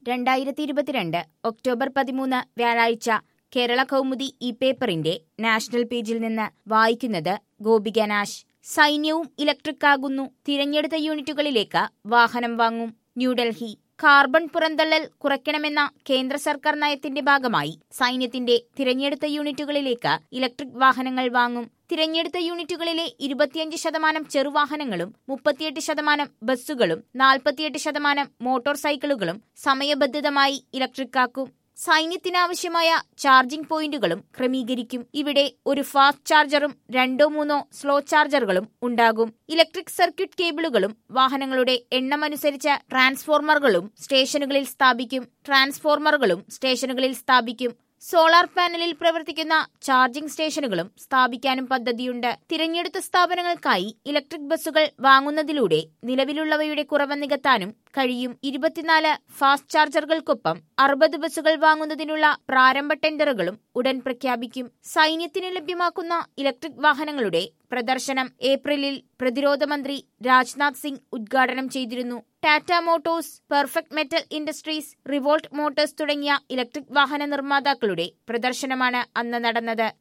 രണ്ടായിരത്തി ഇരുപത്തിരണ്ട് ഒക്ടോബർ പതിമൂന്ന് വ്യാഴാഴ്ച കേരള കൗമുദി ഈ പേപ്പറിന്റെ നാഷണൽ പേജിൽ നിന്ന് വായിക്കുന്നത് ഗോപിക നാശ് സൈന്യവും ഇലക്ട്രിക് ആകുന്നു തിരഞ്ഞെടുത്ത യൂണിറ്റുകളിലേക്ക് വാഹനം വാങ്ങും ന്യൂഡൽഹി കാർബൺ പുറന്തള്ളൽ കുറയ്ക്കണമെന്ന കേന്ദ്ര സർക്കാർ നയത്തിന്റെ ഭാഗമായി സൈന്യത്തിന്റെ തിരഞ്ഞെടുത്ത യൂണിറ്റുകളിലേക്ക് ഇലക്ട്രിക് വാഹനങ്ങൾ വാങ്ങും തിരഞ്ഞെടുത്ത യൂണിറ്റുകളിലെ ഇരുപത്തിയഞ്ച് ശതമാനം ചെറുവാഹനങ്ങളും മുപ്പത്തിയെട്ട് ശതമാനം ബസ്സുകളും നാൽപ്പത്തിയെട്ട് ശതമാനം മോട്ടോർ സൈക്കിളുകളും സമയബന്ധിതമായി ഇലക്ട്രിക് ആക്കും സൈന്യത്തിനാവശ്യമായ ചാർജിംഗ് പോയിന്റുകളും ക്രമീകരിക്കും ഇവിടെ ഒരു ഫാസ്റ്റ് ചാർജറും രണ്ടോ മൂന്നോ സ്ലോ ചാർജറുകളും ഉണ്ടാകും ഇലക്ട്രിക് സർക്യൂട്ട് കേബിളുകളും വാഹനങ്ങളുടെ എണ്ണമനുസരിച്ച് ട്രാൻസ്ഫോർമറുകളും സ്റ്റേഷനുകളിൽ സ്ഥാപിക്കും ട്രാൻസ്ഫോർമറുകളും സ്റ്റേഷനുകളിൽ സ്ഥാപിക്കും സോളാർ പാനലിൽ പ്രവർത്തിക്കുന്ന ചാർജിംഗ് സ്റ്റേഷനുകളും സ്ഥാപിക്കാനും പദ്ധതിയുണ്ട് തിരഞ്ഞെടുത്ത സ്ഥാപനങ്ങൾക്കായി ഇലക്ട്രിക് ബസ്സുകൾ വാങ്ങുന്നതിലൂടെ നിലവിലുള്ളവയുടെ കുറവ് നികത്താനും കഴിയും ഇരുപത്തിനാല് ഫാസ്റ്റ് ചാർജറുകൾക്കൊപ്പം അറുപത് ബസ്സുകൾ വാങ്ങുന്നതിനുള്ള പ്രാരംഭ ടെൻഡറുകളും ഉടൻ പ്രഖ്യാപിക്കും സൈന്യത്തിന് ലഭ്യമാക്കുന്ന ഇലക്ട്രിക് വാഹനങ്ങളുടെ പ്രദർശനം ഏപ്രിലിൽ പ്രതിരോധ മന്ത്രി രാജ്നാഥ് സിംഗ് ഉദ്ഘാടനം ചെയ്തിരുന്നു Tata Motors Perfect Metal Industries Revolt Motors തുടങ്ങിയ ഇലക്ട്രിക് വാഹന നിർമ്മാതാക്കളുടെ പ്രദർശനമാണ് അന്ന് നടന്നത്